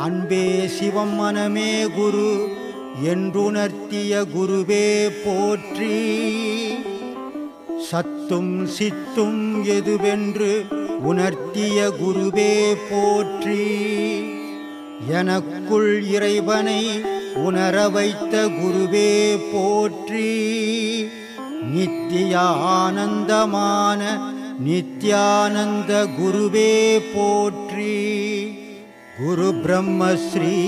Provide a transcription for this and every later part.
அன்பே சிவம் மனமே குரு என்றுணர்த்திய குருவே போற்றி சத்தும் சித்தும் எதுவென்று உணர்த்திய குருவே போற்றி எனக்குள் இறைவனை உணர வைத்த குருவே போற்றி நித்திய ஆனந்தமான நித்யானந்த குருவே போற்றி குரு பிரம்மஸ்ரீ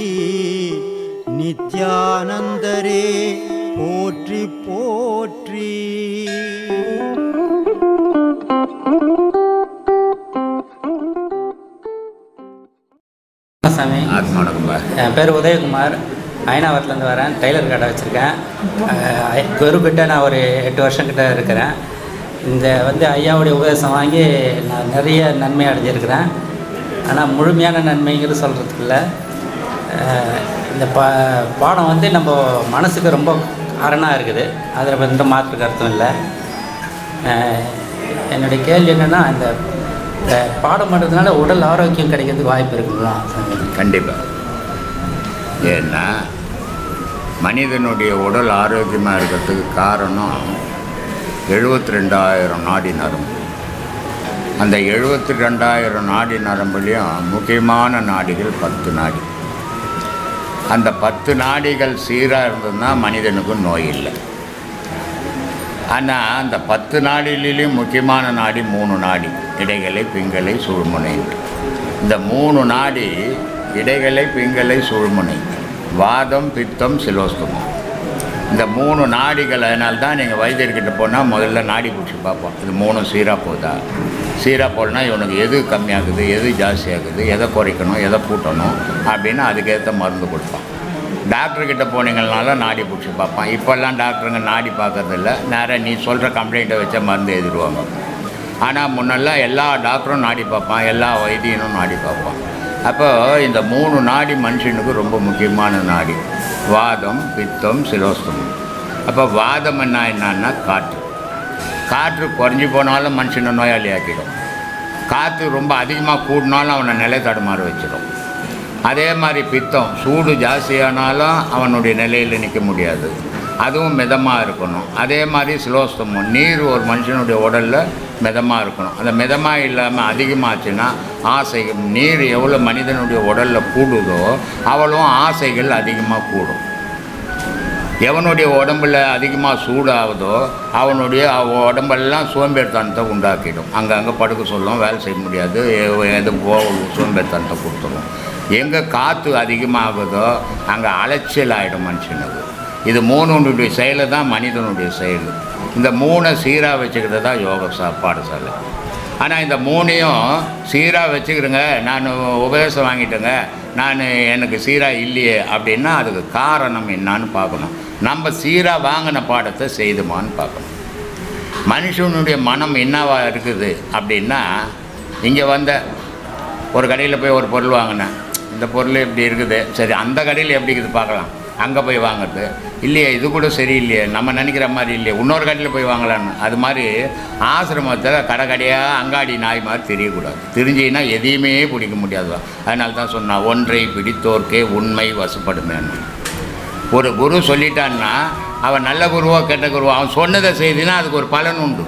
நித்யானந்தரே போற்றி போற்றி சாமி ஆத்மா வணக்கம்பா என் பேர் உதயகுமார் அயனாவரத்துலேருந்து வரேன் டெய்லர் கடை வச்சுருக்கேன் குருக்கிட்ட நான் ஒரு எட்டு வருஷம் கிட்ட இருக்கிறேன் இந்த வந்து ஐயாவுடைய உபதேசம் வாங்கி நான் நிறைய நன்மை அடைஞ்சிருக்கிறேன் ஆனால் முழுமையான நன்மைங்கிறது சொல்கிறதுக்கு இல்லை அஹ், இந்த பா பாடம் வந்து நம்ம மனசுக்கு ரொம்ப அரணாக இருக்குது அதில் எந்த மாற்று கருத்தும் இல்லை அஹ், என்னுடைய கேள்வி என்னென்னா இந்த இந்த பாடம் பண்ணுறதுனால உடல் ஆரோக்கியம் கிடைக்கிறதுக்கு வாய்ப்பு இருக்குங்களா சாமி கண்டிப்பாக ஏன்னா மனிதனுடைய உடல் ஆரோக்கியமாக இருக்கிறதுக்கு காரணம் எழுபத்தி ரெண்டாயிரம் நாடி நரம்பு அந்த எழுபத்தி ரெண்டாயிரம் நாடி நரம்புலேயும் முக்கியமான நாடிகள் பத்து நாடி அந்த பத்து நாடிகள் சீராக இருந்ததுன்னா மனிதனுக்கு நோய் இல்லை ஆனால் அந்த பத்து நாடிலையும் முக்கியமான நாடி மூணு நாடி இடைகளை பிங்களை சுழுமுனை இந்த மூணு நாடி இடைகளை பிங்களை சுழுமுனை வாதம் பித்தம் சிலோஸ்தமம் இந்த மூணு நாடிகள் அதனால தான் நீங்கள் வைத்தியர்கிட்ட போனால் முதல்ல நாடி பிடிச்சி பார்ப்போம் இது மூணும் சீராக போதா சீராக போடனா இவனுக்கு எது கம்மியாகுது எது ஜாஸ்தியாகுது எதை குறைக்கணும் எதை கூட்டணும் அப்படின்னு அதுக்கேற்ற மருந்து கொடுப்பான் டாக்டர்கிட்ட போனீங்கனால நாடி பிடிச்சி பார்ப்பான் இப்போல்லாம் டாக்டருங்க நாடி பார்க்கறதில்ல நேராக நீ சொல்கிற கம்ப்ளைண்ட்டை வச்ச மருந்து எழுதிடுவாங்க ஆனால் முன்னெல்லாம் எல்லா டாக்டரும் நாடி பார்ப்பான் எல்லா வைத்தியனும் நாடி பார்ப்பான் அப்போ இந்த மூணு நாடி மனுஷனுக்கு ரொம்ப முக்கியமான நாடி வாதம் பித்தம் சிலோஸ்தமம் அப்போ வாதம் என்ன என்னன்னா காற்று காற்று குறைஞ்சி போனாலும் மனுஷனை நோயாளி ஆக்கிடும் காற்று ரொம்ப அதிகமாக கூடினாலும் அவனை நிலை தடுமாற வச்சிடும் அதே மாதிரி பித்தம் சூடு ஜாஸ்தியானாலும் அவனுடைய நிலையில் நிற்க முடியாது அதுவும் மிதமாக இருக்கணும் அதே மாதிரி சிலோஸ்தமம் நீர் ஒரு மனுஷனுடைய உடலில் மிதமாக இருக்கணும் அந்த மிதமாக இல்லாமல் அதிகமாச்சுன்னா ஆசை நீர் எவ்வளோ மனிதனுடைய உடலில் கூடுதோ அவ்வளவும் ஆசைகள் அதிகமாக கூடும் எவனுடைய உடம்புல அதிகமாக சூடாகுதோ அவனுடைய அவ- உடம்பெல்லாம் சோம்பேறித்தனத்தை உண்டாக்கிடும் அங்கங்கே படுக்க சொல்லும் வேலை செய்ய முடியாது எ- எது போ சோம்பேறித்தனத்தை கொடுத்துரும் எங்கே காற்று அதிகமாகுதோ அங்கே அலைச்சல் ஆகிடும் மனுஷனுக்கு இது மூணுடைய செயலு தான் மனிதனுடைய செயல் இந்த மூணை சீராக வச்சுக்கிறது தான் யோக சா பாடசாலை ஆனால் இந்த மூணையும் சீராக வச்சுக்கிறேங்க நான் உபதேசம் வாங்கிட்டேங்க நான் எனக்கு சீராக இல்லையே அப்படின்னா அதுக்கு காரணம் என்னான்னு பார்க்கணும் நம்ம சீராக வாங்கின பாடத்தை செய்துமான்னு பார்க்கணும் மனுஷனுடைய மனம் என்னவா இருக்குது அப்படின்னா இங்கே வந்த ஒரு கடையில் போய் ஒரு பொருள் வாங்கினேன் இந்த பொருள் இப்படி இருக்குது சரி அந்த கடையில் எப்படி இருக்குது பார்க்கலாம் அங்கே போய் வாங்குறது இல்லையே இது கூட சரியில்லையே நம்ம நினைக்கிற மாதிரி இல்லையே இன்னொரு கடையில் போய் வாங்கலான்னு அது மாதிரி ஆசிரமத்தில் கடை கடையாக அங்காடி நாய் மாதிரி தெரியக்கூடாது தெரிஞ்சின்னா எதையுமே பிடிக்க முடியாது அதனால தான் சொன்னான் ஒன்றை பிடித்தோர்க்கே உண்மை வசப்படுமேன்னு ஒரு குரு சொல்லிட்டான்னா அவன் நல்ல குருவோ கெட்ட குருவோ அவன் சொன்னதை செய்தினா அதுக்கு ஒரு பலன் உண்டு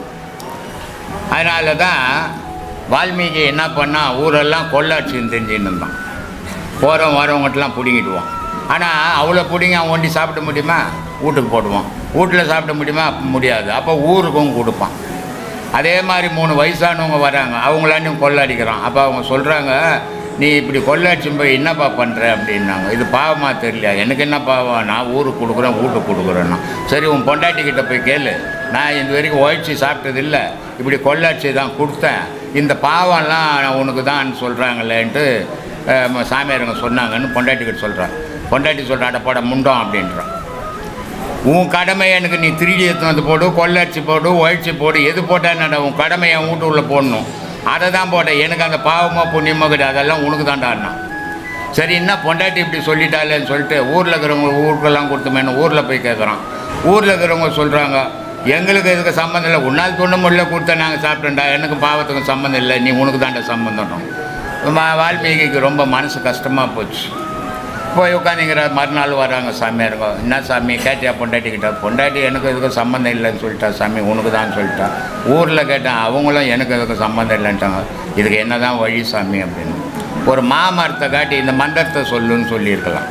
அதனால தான் வால்மீகி என்ன பண்ணால் ஊரெல்லாம் கொள்ளாட்சின்னு தெரிஞ்சுன்னு இருந்தான் போகிறவன் வரவங்கட்டெல்லாம் பிடுங்கிடுவான் ஆனால் அவ்வளோ பிடிங்கி அவன் ஒண்டி சாப்பிட முடியுமா வீட்டுக்கு போடுவான் வீட்டில் சாப்பிட முடியுமா முடியாது அப்போ ஊருக்கும் கொடுப்பான் அதே மாதிரி மூணு வயசானவங்க வராங்க அவங்களாண்டையும் கொள்ளடிக்கிறான் அப்போ அவங்க சொல்கிறாங்க நீ இப்படி கொள்ளடிச்சும் போய் என்னப்பா பண்ணுற அப்படின்னாங்க இது பாவமாக தெரியல எனக்கு என்ன பாவம் நான் ஊருக்கு கொடுக்குறேன் வீட்டுக்கு கொடுக்குறேன்னா சரி உன் பொண்டாட்டி கிட்ட போய் கேளு நான் இது வரைக்கும் உழைச்சி சாப்பிட்டதில்ல இப்படி கொள்ளாட்சி தான் கொடுத்தேன் இந்த பாவம்லாம் உனக்கு தான் சொல்கிறாங்களேன்ட்டு அஹ், சாமியாருங்க சொன்னாங்கன்னு பொண்டாட்டிக்கிட்ட சொல்கிறான் பொண்டாட்டி சொல்கிறாட போட முண்டோம் அப்படின்றான் உன் கடமை எனக்கு நீ திருடி எடுத்து வந்து போடு கொள்ளடிச்சு போடு உழைச்சி போடு எது போட்டா என்னடா உன் கடமை என் வீட்டு உள்ள போடணும் அதை தான் போட்டேன் எனக்கு அந்த பாவமோ புண்ணியமோ கிடையாது அதெல்லாம் உனக்கு தான்டான்னா சரி என்ன பொண்டாட்டி இப்படி சொல்லிட்டாளேன்னு சொல்லிட்டு ஊரில் இருக்கிறவங்க ஊருக்கெல்லாம் கொடுத்தோமேனு ஊரில் போய் கேட்குறான் ஊரில் இருக்கிறவங்க சொல்கிறாங்க எங்களுக்கு இதுக்கு சம்மந்தம் இல்லை உன்னால் துண்ண முடியல கொடுத்த நாங்கள் சாப்பிட்டோம்டா எனக்கு பாவத்துக்கும் சம்மந்தம் இல்லை நீ உனக்கு தாண்டா சம்மந்தம் வா- வால்மீகிக்கு ரொம்ப மனசு கஷ்டமாக போச்சு போய் உட்காந்துங்கிற மறுநாள் வராங்க சாமியாருங்க என்ன சாமி கேட்டியா பொண்டாட்டிக்கிட்ட பொண்டாட்டி எனக்கு எதுக்கும் சம்மந்தம் இல்லைன்னு சொல்லிட்டா சாமி உனக்கு தான் சொல்லிட்டா ஊரில் கேட்டேன் அவங்களும் எனக்கு எதுக்கும் சம்மந்தம் இல்லைன்ட்டாங்க இதுக்கு என்ன தான் வழி சாமி அப்படின்னு ஒரு மாமரத்தை காட்டி இந்த மந்திரத்தை சொல்லுன்னு சொல்லியிருக்கலாம்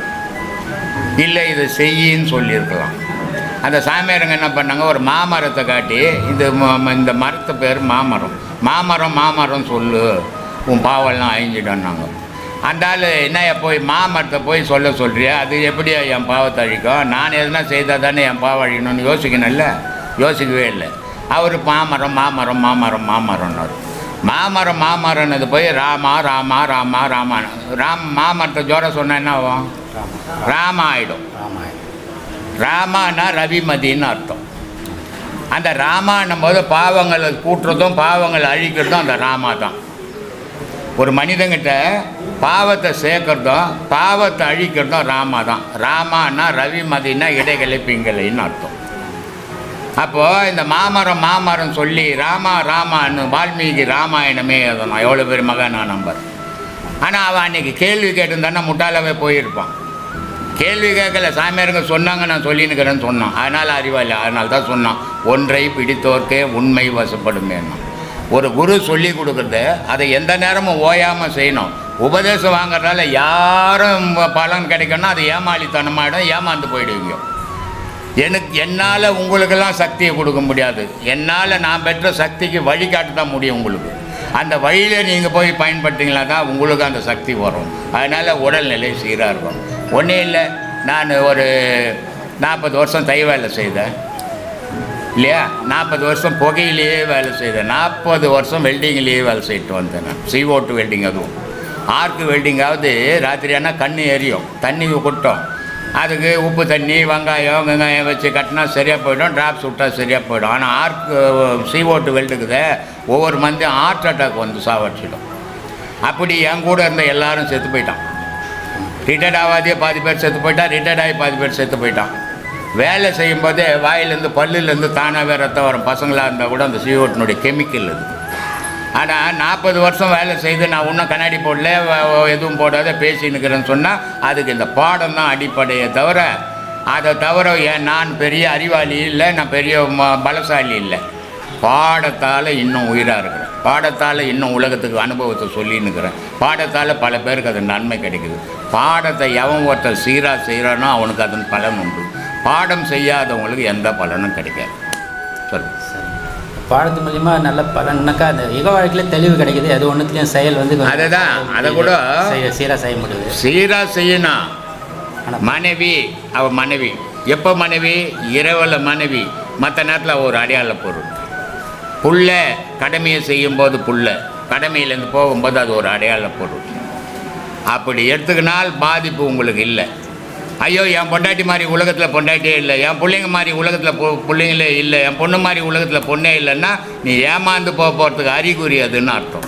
இல்லை இதை செய்யின்னு சொல்லியிருக்கலாம் அந்த சாமியாருங்க என்ன பண்ணாங்க ஒரு மாமரத்தை காட்டி இந்த ம- ம- இந்த மரத்து பேர் மாமரம் மாமரம் மாமரம் சொல்லு உன் பாவெல்லாம் அழிஞ்சிட்டோன்னாங்க அந்த ஆள் என்ன போய் மாமரத்தை போய் சொல்ல சொல்றியா அது எப்படியா என் பாவத்தை அழிக்கும் நான் எதுனா செய்தால் தானே என் பாவம் அழிக்கணும்னு யோசிக்கணும்ல யோசிக்கவே இல்லை அவர் மாமரம் மாமரம் மாமரம் மாமரம்னாரு மாமரம் மாமரம்னது போய் ராமா ராமா ராமா ராமா ராம் மாமரத்தை ஜோர சொன்னா என்ன ஆகும் ராமா ஆயிடும் ராமாயணம் ராமானா ரவிமதின்னு அர்த்தம் அந்த ராமான்னும் போது பாவங்களை கூட்டுறதும் பாவங்களை அழிக்கிறதும் அந்த ராமா தான் ஒரு மனிதங்கிட்ட பாவத்தை சேர்க்கறதும் பாவத்தை அழிக்கிறதும் ராமா தான் ராமானா ரவிமதினா இடைகளை பிங்கலைன்னு அர்த்தம் அப்போது இந்த மாமரம் மாமரம் சொல்லி ராமா ராமான்னு வால்மீகி ராமாயணமே எழுதணும் எவ்வளோ பெரிய மகானா நம்பர் ஆனால் அவன் அன்னைக்கு கேள்வி கேட்டிருந்தானா முட்டாளாவே போயிருப்பான் கேள்வி கேட்கல சாமியாருங்க சொன்னாங்க நான் சொல்லினுக்கிறேன்னு சொன்னான் அதனால் அறிவாளி அதனால தான் சொன்னான் ஒன்றை பிடித்தோர்க்கே உண்மை வசப்படும் ஒரு குரு சொல்லி கொடுக்குறது அதை எந்த நேரமும் ஓயாமல் செய்யணும் உபதேசம் வாங்குறதால யாரும் பலன் கிடைக்கணும்னா அது ஏமாளித்தனமாயிடும் ஏமாந்து போயிடுவீங்க எனக்கு என்னால் உங்களுக்கெல்லாம் சக்தியை கொடுக்க முடியாது என்னால் நான் பெற்ற சக்திக்கு வழிகாட்ட தான் முடியும் உங்களுக்கு அந்த வழியில் நீங்கள் போய் பயன்படுத்திங்களா தான் உங்களுக்கு அந்த சக்தி வரும் அதனால் உடல்நிலை சீராக இருக்கும் ஒன்றும் இல்லை நான் ஒரு நாற்பது வருஷம் தை வேலை செய்தேன் இல்லையா நாற்பது வருஷம் புகையிலேயே வேலை செய்தேன் நாற்பது வருஷம் வெல்டிங்லேயே வேலை செய்துட்டு வந்தேன் நான் சிஓட்டு வெல்டிங் அதுவும் ஆர்க்கு வெல்டிங்காவது ராத்திரி ஆனால் கண்ணு எரியும் தண்ணி கொட்டும் அதுக்கு உப்பு தண்ணி வெங்காயம் வெங்காயம் வச்சு கட்டினா சரியாக போயிடும் ட்ராப்ஸ் விட்டா சரியாக போயிடும் ஆனால் ஆர்க்கு சிஓட்டு வெல்டுக்குதே ஒவ்வொரு மந்தையும் ஹார்ட் அட்டாக் வந்து சாவடிச்சிடும் அப்படி என் கூட இருந்த எல்லாரும் செத்து போயிட்டான் ரிட்டையர்ட் ஆகாதே பாதி பேர் செத்து போயிட்டான் ரிட்டையர்ட் ஆகி பாதி பேர் செத்து போயிட்டான் வேலை செய்யும்போதே வாயிலேருந்து பல்லுலேருந்து தானாகவே ரத்தம் வரும் பசங்களாக இருந்தால் கூட அந்த சிஓட்டினுடைய கெமிக்கல் இது ஆனால் நாற்பது வருஷம் வேலை செய்து நான் இன்னும் கண்ணாடி போடல வ- வ- எதுவும் போடாத பேசினுக்கிறேன்னு சொன்னால் அதுக்கு இந்த பாடம் தான் அடிப்படையே தவிர அதை தவிர ஏன் நான் பெரிய அறிவாளி இல்லை நான் பெரிய ம- பலசாலி இல்லை பாடத்தால் இன்னும் உயிராக இருக்கிறேன் பாடத்தால் இன்னும் உலகத்துக்கு அனுபவத்தை சொல்லின்னுக்கிறேன் பாடத்தால் பல பேருக்கு அது நன்மை கிடைக்குது பாடத்தை எவன் ஒருத்தர் சீராக செய்கிறானோ அவனுக்கு அதன் பலன் உண்டு பாடம் செய்யாதவங்களுக்கு எந்த பலனும் கிடைக்காது சொல்லு சரி பாடத்து மூலியமா நல்ல பலன்னாக்கா அந்த யுக வாழ்க்கையில தெளிவு கிடைக்குது அது ஒன்றுத்துலையும் செயல் வந்து கொஞ்சம் அதுதான், அதை கூட- செய்ய- சீரா செய்ய முடியுது சீராக செய்யணும் ஆனா மனைவி அவ மனைவி எப்போ மனைவி இரவில் மனைவி மற்ற நேரத்தில் ஒரு அடையாள பொருள் புள்ள கடமையை செய்யும்போது புள்ள கடமையிலேருந்து போகும்போது அது ஒரு அடையாள பொருள் அப்படி எடுத்துக்கினால் பாதிப்பு உங்களுக்கு இல்லை ஐயோ என் பொண்டாட்டி மாதிரி உலகத்தில் பொண்டாட்டியே இல்லை என் பிள்ளைங்க மாதிரி உலகத்தில் பொ பிள்ளைங்களே இல்லை என் பொண்ணு மாதிரி உலகத்தில் பொண்ணே இல்லைன்னா நீ ஏமாந்து போக போகிறதுக்கு அறிகுறி அதுன்னு அர்த்தம்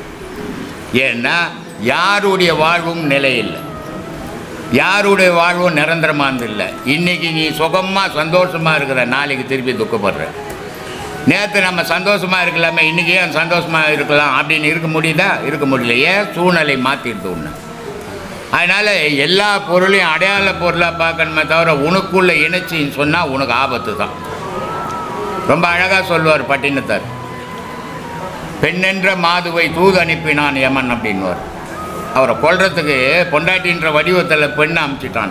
ஏன்னா யாருடைய வாழ்வும் நிலையில்லை யாருடைய வாழ்வும் நிரந்தரமானது இல்லை இன்னைக்கு நீ சுகமாக சந்தோஷமாக இருக்கிற நாளைக்கு திருப்பி துக்கப்படுற நேற்று நம்ம சந்தோஷமாக இருக்கலாமே இன்றைக்கி ஏன் சந்தோஷமாக இருக்கலாம் அப்படின்னு இருக்க முடியுதா இருக்க முடியல ஏன் சூழ்நிலை மாற்றிடுது ஒன்று அதனால் எல்லா பொருளையும் அடையாள பொருளாக பார்க்கணுமே தவிர உனக்குள்ளே இணைச்சின்னு சொன்னால் உனக்கு ஆபத்து தான் ரொம்ப அழகாக சொல்லுவார் பட்டினத்தார் பெண்ணென்ற மாதுவை தூது அனுப்பினான் யமன் அப்படின்னுவார் அவரை கொல்றதுக்கு பொண்டாட்டின்ற வடிவத்தில் பெண்ணை அமுச்சிட்டான்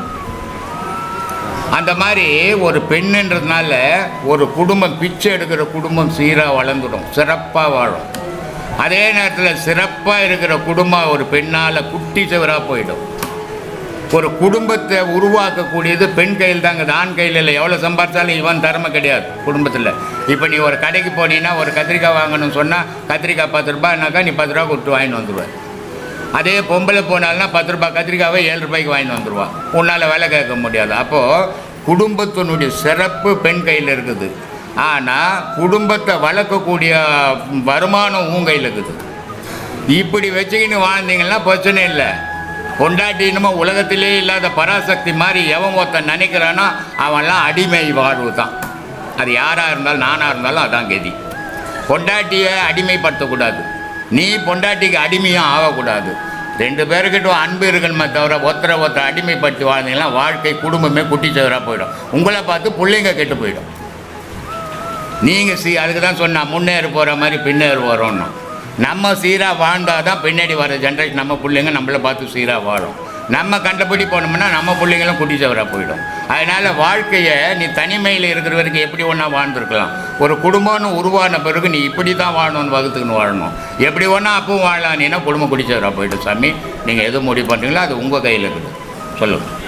அந்த மாதிரி ஒரு பெண்ணுன்றதுனால ஒரு குடும்பம் பிச்சை எடுக்கிற குடும்பம் சீராக வளர்ந்துடும் சிறப்பாக வாழும் அதே நேரத்தில் சிறப்பாக இருக்கிற குடும்பம் ஒரு பெண்ணால் குட்டி சிவராக போயிடும் ஒரு குடும்பத்தை உருவாக்கக்கூடியது பெண் கையில் தாங்க ஆண் கையில் இல்லை எவ்வளோ சம்பாரிச்சாலும் இவன் திறமை கிடையாது குடும்பத்தில் இப்போ நீ ஒரு கடைக்கு போனீங்கன்னா ஒரு கத்திரிக்காய் வாங்கணும்னு சொன்னால் கத்திரிக்காய் பத்து ரூபாய்னாக்கா நீ பத்து ரூபா கொடுத்து வாங்கிட்டு வந்துடுவேன் அதே பொம்பளை போனால்னா பத்து ரூபாய் கத்திரிக்காவை ஏழு ரூபாய்க்கு வாங்கிட்டு வந்துடுவா உன்னால் வேலை கேட்க முடியாது அப்போது குடும்பத்தினுடைய சிறப்பு பெண் கையில் இருக்குது ஆனால் குடும்பத்தை வளர்க்கக்கூடிய வருமானம் உன் கையில் இருக்குது இப்படி வச்சுக்கின்னு வாழ்ந்தீங்கன்னா பிரச்சனை இல்லை பொண்டாட்டினுமோ உலகத்திலே இல்லாத பராசக்தி மாதிரி எவன் ஒருத்தன் நினைக்கிறானோ அவன்லாம் அடிமை வாழ்வு தான் அது யாராக இருந்தாலும் நானாக இருந்தாலும் அதான் கதி பொண்டாட்டியை அடிமைப்படுத்தக்கூடாது நீ பொண்டாட்டிக்கு அடிமையும் ஆகக்கூடாது ரெண்டு பேருக்கிட்ட அன்பு இருக்கணுமே தவிர ஒருத்தரை ஒருத்தர் அடிமைப்படுத்தி வாழ்ந்தீங்கன்னா வாழ்க்கை குடும்பமே குட்டிச்சவராக போயிடும் உங்களை பார்த்து பிள்ளைங்க கெட்டு போயிடும் நீங்கள் சீ அதுக்கு தான் சொன்னா முன்னேறி போகிற மாதிரி பின்னேறி வரோம்னா நம்ம சீராக வாழ்ந்தால் தான் பின்னாடி வர ஜென்ரேஷன் நம்ம பிள்ளைங்க நம்மளை பார்த்து சீராக வாழும் நம்ம கண்டபடி போனோம்னா நம்ம பிள்ளைங்களும் குட்டிச்சவராக போயிடும் அதனால் வாழ்க்கையை நீ தனிமையில் இருக்கிற வரைக்கும் எப்படி ஒன்றா வாழ்ந்துருக்கலாம் ஒரு குடும்பம்னு உருவான பிறகு நீ இப்படி தான் வாழணும்னு வகுத்துக்குன்னு வாழணும் எப்படி ஒன்றா அப்பவும் வாழலாம் நீனா குடும்பம் குடிச்சவராக போயிடும் சாமி நீங்கள் எது முடிவு பண்ணுறீங்களோ அது உங்கள் கையில் இருக்குது சொல்லுங்கள்